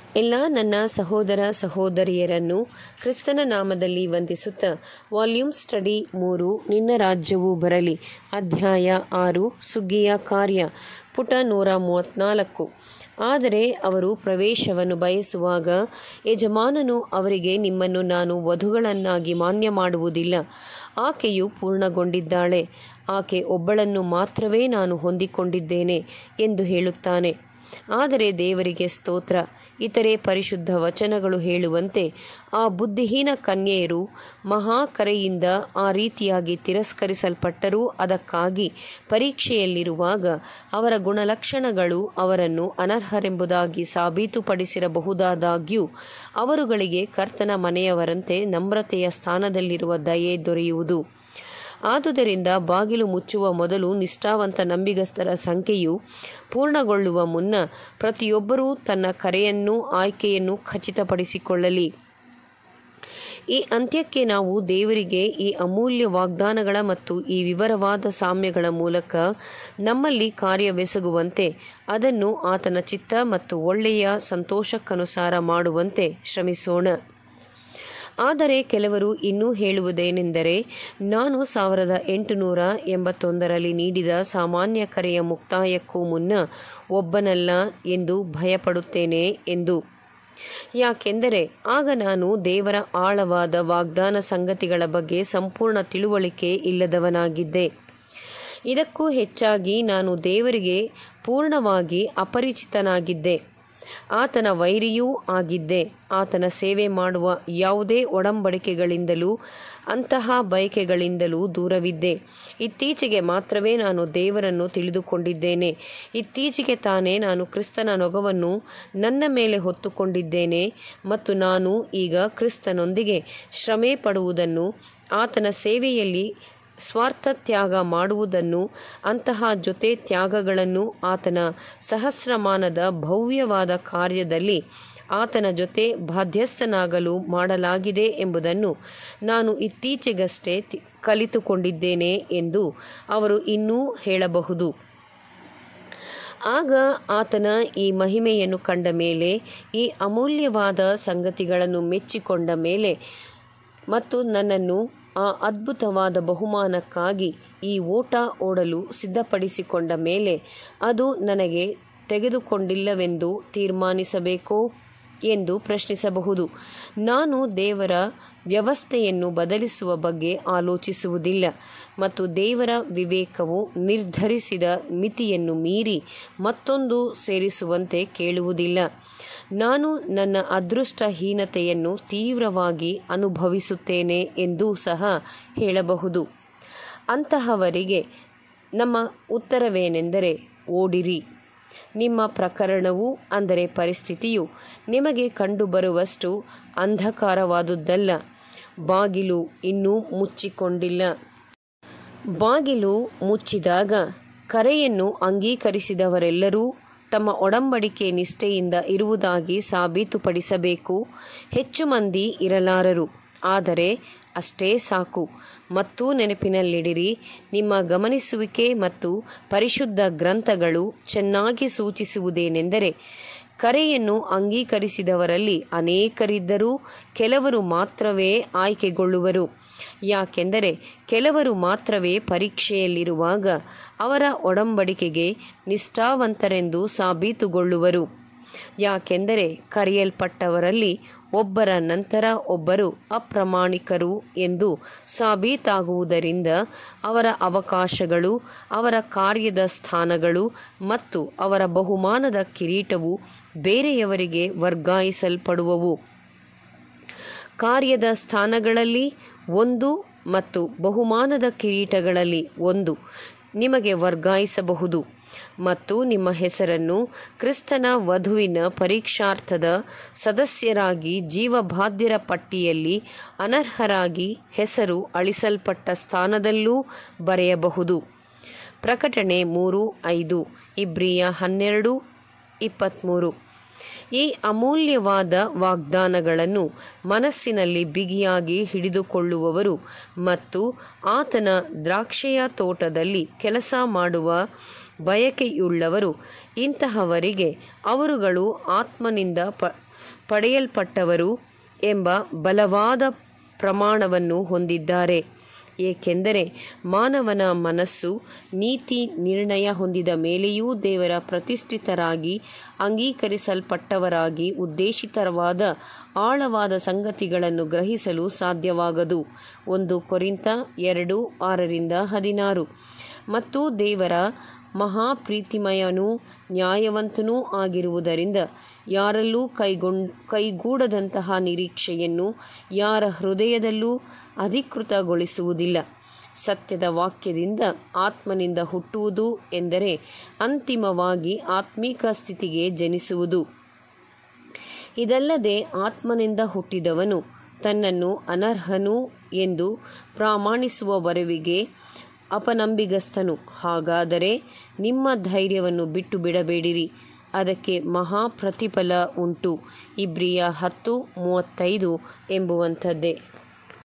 ಎಲ್ಲ ನನ್ನ ಸಹೋದರ ಸಹೋದರಿಯರನ್ನು ಕ್ರಿಸ್ತನ ನಾಮದಲ್ಲಿ ವಂದಿಸುತ್ತಾ ವಾಲ್ಯೂಮ್ ಸ್ಟಡಿ ಮೂರು ನಿನ್ನ ರಾಜ್ಯವು ಬರಲಿ ಅಧ್ಯಾಯ ಆರು ಸುಗ್ಗಿಯ ಕಾರ್ಯ ಪುಟ ನೂರ ಮೂವತ್ನಾಲ್ಕು ಆದರೆ ಅವರು ಪ್ರವೇಶವನ್ನು ಬಯಸುವಾಗ ಯಜಮಾನನು ಅವರಿಗೆ ನಿಮ್ಮನ್ನು ನಾನು ವಧುಗಳನ್ನಾಗಿ ಮಾನ್ಯ ಮಾಡುವುದಿಲ್ಲ ಆಕೆಯು ಪೂರ್ಣಗೊಂಡಿದ್ದಾಳೆ ಆಕೆ ಒಬ್ಬಳನ್ನು ಮಾತ್ರವೇ ನಾನು ಹೊಂದಿಕೊಂಡಿದ್ದೇನೆ ಎಂದು ಹೇಳುತ್ತಾನೆ ಆದರೆ ದೇವರಿಗೆ ಸ್ತೋತ್ರ ಇತರೆ ಪರಿಶುದ್ಧ ವಚನಗಳು ಹೇಳುವಂತೆ ಆ ಬುದ್ಧಿಹೀನ ಕನ್ಯೆಯರು ಮಹಾಕರೆಯಿಂದ ಆ ರೀತಿಯಾಗಿ ತಿರಸ್ಕರಿಸಲ್ಪಟ್ಟರೂ ಅದಕ್ಕಾಗಿ ಪರೀಕ್ಷೆಯಲ್ಲಿರುವಾಗ ಅವರ ಗುಣಲಕ್ಷಣಗಳು ಅವರನ್ನು ಅನರ್ಹರೆಂಬುದಾಗಿ ಸಾಬೀತುಪಡಿಸಿರಬಹುದಾದಾಗ್ಯೂ ಅವರುಗಳಿಗೆ ಕರ್ತನ ಮನೆಯವರಂತೆ ನಮ್ರತೆಯ ಸ್ಥಾನದಲ್ಲಿರುವ ದಯೆ ದೊರೆಯುವುದು ಆದುದರಿಂದ ಬಾಗಿಲು ಮುಚ್ಚುವ ಮೊದಲು ನಿಷ್ಠಾವಂತ ನಂಬಿಗಸ್ತರ ಸಂಖ್ಯೆಯು ಪೂರ್ಣಗೊಳ್ಳುವ ಮುನ್ನ ಪ್ರತಿಯೊಬ್ಬರೂ ತನ್ನ ಕರೆಯನ್ನು ಆಯ್ಕೆಯನ್ನು ಖಚಿತಪಡಿಸಿಕೊಳ್ಳಲಿ ಈ ಅಂತ್ಯಕ್ಕೆ ನಾವು ದೇವರಿಗೆ ಈ ಅಮೂಲ್ಯ ವಾಗ್ದಾನಗಳ ಮತ್ತು ಈ ವಿವರವಾದ ಸಾಮ್ಯಗಳ ಮೂಲಕ ನಮ್ಮಲ್ಲಿ ಕಾರ್ಯವೆಸಗುವಂತೆ ಅದನ್ನು ಆತನ ಚಿತ್ತ ಮತ್ತು ಒಳ್ಳೆಯ ಸಂತೋಷಕ್ಕನುಸಾರ ಮಾಡುವಂತೆ ಶ್ರಮಿಸೋಣ ಆದರೆ ಕೆಲವರು ಇನ್ನೂ ಹೇಳುವುದೇನೆಂದರೆ ನಾನು ಸಾವಿರದ ಎಂಟುನೂರ ಎಂಬತ್ತೊಂದರಲ್ಲಿ ನೀಡಿದ ಸಾಮಾನ್ಯ ಕರೆಯ ಮುಕ್ತಾಯಕ್ಕೂ ಮುನ್ನ ಒಬ್ಬನಲ್ಲ ಎಂದು ಭಯಪಡುತ್ತೇನೆ ಎಂದು ಯಾಕೆಂದರೆ ಆಗ ನಾನು ದೇವರ ಆಳವಾದ ವಾಗ್ದಾನ ಸಂಗತಿಗಳ ಬಗ್ಗೆ ಸಂಪೂರ್ಣ ತಿಳುವಳಿಕೆ ಇಲ್ಲದವನಾಗಿದ್ದೆ ಇದಕ್ಕೂ ಹೆಚ್ಚಾಗಿ ನಾನು ದೇವರಿಗೆ ಪೂರ್ಣವಾಗಿ ಅಪರಿಚಿತನಾಗಿದ್ದೆ ಆತನ ವೈರಿಯೂ ಆಗಿದ್ದೆ ಆತನ ಸೇವೆ ಮಾಡುವ ಯಾವುದೇ ಒಡಂಬಡಿಕೆಗಳಿಂದಲೂ ಅಂತಹ ಬಯಕೆಗಳಿಂದಲೂ ದೂರವಿದ್ದೆ ಇತ್ತೀಚೆಗೆ ಮಾತ್ರವೇ ನಾನು ದೇವರನ್ನು ತಿಳಿದುಕೊಂಡಿದ್ದೇನೆ ಇತ್ತೀಚೆಗೆ ತಾನೇ ನಾನು ಕ್ರಿಸ್ತನ ನೊಗವನ್ನು ನನ್ನ ಮೇಲೆ ಹೊತ್ತುಕೊಂಡಿದ್ದೇನೆ ಮತ್ತು ನಾನು ಈಗ ಕ್ರಿಸ್ತನೊಂದಿಗೆ ಶ್ರಮೆ ಪಡುವುದನ್ನು ಆತನ ಸೇವೆಯಲ್ಲಿ ಸ್ವಾರ್ಥ ತ್ಯಾಗ ಮಾಡುವುದನ್ನು ಅಂತಹ ಜೊತೆ ತ್ಯಾಗಗಳನ್ನು ಆತನ ಸಹಸ್ರಮಾನದ ಭವ್ಯವಾದ ಕಾರ್ಯದಲ್ಲಿ ಆತನ ಜೊತೆ ಬಾಧ್ಯಸ್ಥನಾಗಲು ಮಾಡಲಾಗಿದೆ ಎಂಬುದನ್ನು ನಾನು ಇತ್ತೀಚೆಗಷ್ಟೇ ಕಲಿತುಕೊಂಡಿದ್ದೇನೆ ಎಂದು ಅವರು ಇನ್ನೂ ಹೇಳಬಹುದು ಆಗ ಆತನ ಈ ಮಹಿಮೆಯನ್ನು ಕಂಡ ಮೇಲೆ ಈ ಅಮೂಲ್ಯವಾದ ಸಂಗತಿಗಳನ್ನು ಮೆಚ್ಚಿಕೊಂಡ ಮೇಲೆ ಮತ್ತು ನನ್ನನ್ನು ಆ ಅದ್ಭುತವಾದ ಬಹುಮಾನಕ್ಕಾಗಿ ಈ ಓಟ ಓಡಲು ಸಿದ್ಧಪಡಿಸಿಕೊಂಡ ಮೇಲೆ ಅದು ನನಗೆ ತೆಗೆದುಕೊಂಡಿಲ್ಲವೆಂದು ತೀರ್ಮಾನಿಸಬೇಕೋ ಎಂದು ಪ್ರಶ್ನಿಸಬಹುದು ನಾನು ದೇವರ ವ್ಯವಸ್ಥೆಯನ್ನು ಬದಲಿಸುವ ಬಗ್ಗೆ ಆಲೋಚಿಸುವುದಿಲ್ಲ ಮತ್ತು ದೇವರ ವಿವೇಕವು ನಿರ್ಧರಿಸಿದ ಮಿತಿಯನ್ನು ಮೀರಿ ಮತ್ತೊಂದು ಸೇರಿಸುವಂತೆ ಕೇಳುವುದಿಲ್ಲ ನಾನು ನನ್ನ ಅದೃಷ್ಟಹೀನತೆಯನ್ನು ತೀವ್ರವಾಗಿ ಅನುಭವಿಸುತ್ತೇನೆ ಎಂದೂ ಸಹ ಹೇಳಬಹುದು ಅಂತಹವರಿಗೆ ನಮ್ಮ ಉತ್ತರವೇನೆಂದರೆ ಓಡಿರಿ ನಿಮ್ಮ ಪ್ರಕರಣವು ಅಂದರೆ ಪರಿಸ್ಥಿತಿಯು ನಿಮಗೆ ಕಂಡುಬರುವಷ್ಟು ಅಂಧಕಾರವಾದುದಲ್ಲ ಬಾಗಿಲು ಇನ್ನೂ ಮುಚ್ಚಿಕೊಂಡಿಲ್ಲ ಬಾಗಿಲು ಮುಚ್ಚಿದಾಗ ಕರೆಯನ್ನು ಅಂಗೀಕರಿಸಿದವರೆಲ್ಲರೂ ತಮ್ಮ ಒಡಂಬಡಿಕೆ ನಿಷ್ಠೆಯಿಂದ ಇರುವುದಾಗಿ ಸಾಬೀತುಪಡಿಸಬೇಕು ಹೆಚ್ಚು ಮಂದಿ ಇರಲಾರರು ಆದರೆ ಅಷ್ಟೇ ಸಾಕು ಮತ್ತು ನೆನಪಿನಲ್ಲಿಡಿರಿ ನಿಮ್ಮ ಗಮನಿಸುವಿಕೆ ಮತ್ತು ಪರಿಶುದ್ಧ ಗ್ರಂಥಗಳು ಚೆನ್ನಾಗಿ ಸೂಚಿಸುವುದೇನೆಂದರೆ ಕರೆಯನ್ನು ಅಂಗೀಕರಿಸಿದವರಲ್ಲಿ ಅನೇಕರಿದ್ದರೂ ಕೆಲವರು ಮಾತ್ರವೇ ಆಯ್ಕೆಗೊಳ್ಳುವರು ಯಾಕೆಂದರೆ ಕೆಲವರು ಮಾತ್ರವೇ ಪರೀಕ್ಷೆಯಲ್ಲಿರುವಾಗ ಅವರ ಒಡಂಬಡಿಕೆಗೆ ನಿಷ್ಠಾವಂತರೆಂದು ಸಾಬೀತುಗೊಳ್ಳುವರು ಯಾಕೆಂದರೆ ಕರೆಯಲ್ಪಟ್ಟವರಲ್ಲಿ ಒಬ್ಬರ ನಂತರ ಒಬ್ಬರು ಅಪ್ರಾಮಾಣಿಕರು ಎಂದು ಸಾಬೀತಾಗುವುದರಿಂದ ಅವರ ಅವಕಾಶಗಳು ಅವರ ಕಾರ್ಯದ ಸ್ಥಾನಗಳು ಮತ್ತು ಅವರ ಬಹುಮಾನದ ಕಿರೀಟವು ಬೇರೆಯವರಿಗೆ ವರ್ಗಾಯಿಸಲ್ಪಡುವವು ಕಾರ್ಯದ ಸ್ಥಾನಗಳಲ್ಲಿ ಒಂದು ಮತ್ತು ಬಹುಮಾನದ ಕಿರೀಟಗಳಲ್ಲಿ ಒಂದು ನಿಮಗೆ ವರ್ಗಾಯಿಸಬಹುದು ಮತ್ತು ನಿಮ್ಮ ಹೆಸರನ್ನು ಕ್ರಿಸ್ತನ ವಧುವಿನ ಪರೀಕ್ಷಾರ್ಥದ ಸದಸ್ಯರಾಗಿ ಜೀವಬಾಧ್ಯರ ಪಟ್ಟಿಯಲ್ಲಿ ಅನರ್ಹರಾಗಿ ಹೆಸರು ಅಳಿಸಲ್ಪಟ್ಟ ಸ್ಥಾನದಲ್ಲೂ ಬರೆಯಬಹುದು ಪ್ರಕಟಣೆ ಮೂರು ಐದು ಇಬ್ರಿಯ ಹನ್ನೆರಡು ಇಪ್ಪತ್ತ್ಮೂರು ಈ ಅಮೂಲ್ಯವಾದ ವಾಗ್ದಾನಗಳನ್ನು ಮನಸ್ಸಿನಲ್ಲಿ ಬಿಗಿಯಾಗಿ ಹಿಡಿದುಕೊಳ್ಳುವವರು ಮತ್ತು ಆತನ ದ್ರಾಕ್ಷೆಯ ತೋಟದಲ್ಲಿ ಕೆಲಸ ಮಾಡುವ ಬಯಕೆಯುಳ್ಳವರು ಇಂತಹವರಿಗೆ ಅವರುಗಳು ಆತ್ಮನಿಂದ ಪ ಪಡೆಯಲ್ಪಟ್ಟವರು ಎಂಬ ಬಲವಾದ ಪ್ರಮಾಣವನ್ನು ಹೊಂದಿದ್ದಾರೆ ಏಕೆಂದರೆ ಮಾನವನ ಮನಸ್ಸು ನೀತಿ ನಿರ್ಣಯ ಹೊಂದಿದ ಮೇಲೆಯೂ ದೇವರ ಪ್ರತಿಷ್ಠಿತರಾಗಿ ಅಂಗೀಕರಿಸಲ್ಪಟ್ಟವರಾಗಿ ಉದ್ದೇಶಿತವಾದ ಆಳವಾದ ಸಂಗತಿಗಳನ್ನು ಗ್ರಹಿಸಲು ಸಾಧ್ಯವಾಗದು ಒಂದು ಕೊರಿಂತ ಎರಡು ಆರರಿಂದ ಹದಿನಾರು ಮತ್ತು ದೇವರ ಮಹಾಪ್ರೀತಿಮಯನೂ ನ್ಯಾಯವಂತನೂ ಆಗಿರುವುದರಿಂದ ಯಾರಲ್ಲೂ ಕೈಗೊಂಡ್ ಕೈಗೂಡದಂತಹ ನಿರೀಕ್ಷೆಯನ್ನು ಯಾರ ಹೃದಯದಲ್ಲೂ ಅಧಿಕೃತಗೊಳಿಸುವುದಿಲ್ಲ ಸತ್ಯದ ವಾಕ್ಯದಿಂದ ಆತ್ಮನಿಂದ ಹುಟ್ಟುವುದು ಎಂದರೆ ಅಂತಿಮವಾಗಿ ಆತ್ಮಿಕ ಸ್ಥಿತಿಗೆ ಜನಿಸುವುದು ಇದಲ್ಲದೆ ಆತ್ಮನಿಂದ ಹುಟ್ಟಿದವನು ತನ್ನನ್ನು ಅನರ್ಹನು ಎಂದು ಪ್ರಾಮಾಣಿಸುವವರೆವಿಗೆ ಅಪನಂಬಿಗಸ್ತನು ಹಾಗಾದರೆ ನಿಮ್ಮ ಧೈರ್ಯವನ್ನು ಬಿಟ್ಟು ಬಿಡಬೇಡಿರಿ ಅದಕ್ಕೆ ಮಹಾ ಪ್ರತಿಫಲ ಉಂಟು ಇಬ್ರಿಯ ಹತ್ತು ಮೂವತ್ತೈದು ಎಂಬುವಂಥದ್ದೇ